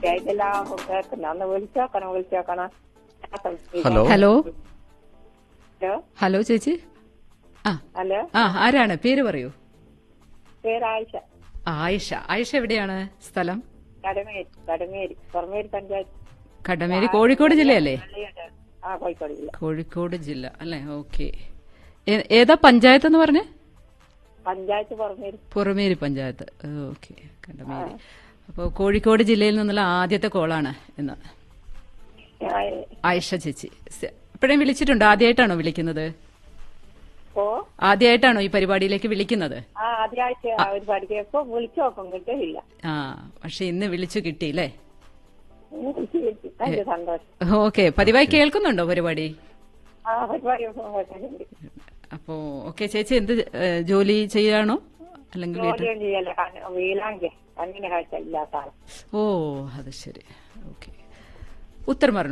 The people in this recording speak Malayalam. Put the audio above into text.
പഞ്ചായത്തെല്ലാം കേൾക്കുന്ന അന്ന് വിളിച്ചോക്കണം വിളിച്ചോക്കണം ഹലോ ഹലോ ഹലോ ഹലോ ചേച്ചി ആ ഹലോ ആ ആരാണ് പേര് പറയൂ പേര് ആയിഷ ആയിഷ ആയിഷ എവിടെയാണ് സ്ഥലം കടമേരി കടമേരി പുറമേരി പഞ്ചായത്ത് കടമേരി കോഴിക്കോട് ജില്ലയല്ലേ പള്ളിയുണ്ട്. ആ കോഴിക്കോട് ജില്ല കോഴിക്കോട് ജില്ല അല്ലേ ഓക്കെ ഏതാ പഞ്ചായത്ത് എന്ന് പറഞ്ഞേ പഞ്ചായത്ത് പുറമേരി പുറമേരി പഞ്ചായത്ത് ഓക്കെ കടമേരി അപ്പോൾ കോഴിക്കോട് ജില്ലയിൽ നിന്നുള്ള ആദ്യത്തെ കോളാണ് ഇന്ന് ഞാൻ- ആയിഷ ചേച്ചി സ- എപ്പോഴും വിളിച്ചിട്ടുണ്ടോ ആദ്യമായിട്ടാണോ വിളിക്കുന്നത് ഓ ആദ്യമായിട്ടാണോ ഈ പരിപാടിയിലേക്ക് വിളിക്കുന്നത് ആ ആദ്യമാഴ്ച ഒരു പഠിക്കപ്പോ വിളിച്ചു നോക്കും കിട്ടില്ല ആ പക്ഷെ ഇന്ന് വിളിച്ചു കിട്ടിയില്ലേ വിളിച്ചു കിട്ടി ഭയങ്കര സന്തോഷം ഓക്കെ പതിവായി കേൾക്കുന്നുണ്ടോ പരിപാടി ആ പരിപാടി കേൾക്കുന്നുണ്ട്. അപ്പോ ഓക്കെ ചേച്ചി എന്ത് ഏ, ജോലി ചെയ്യാണോ അല്ലെങ്കിൽ വീട്ടിൽ ജോലിയും ചെയ്യല്ല കണ്ണ് വീലാങ്കെ കണ്ണിന് കാഴ്ച ഇല്ലാത്ത ആൾ ഓ അത് ശരി ഓക്കെ ഉത്തരം പറഞ്ഞു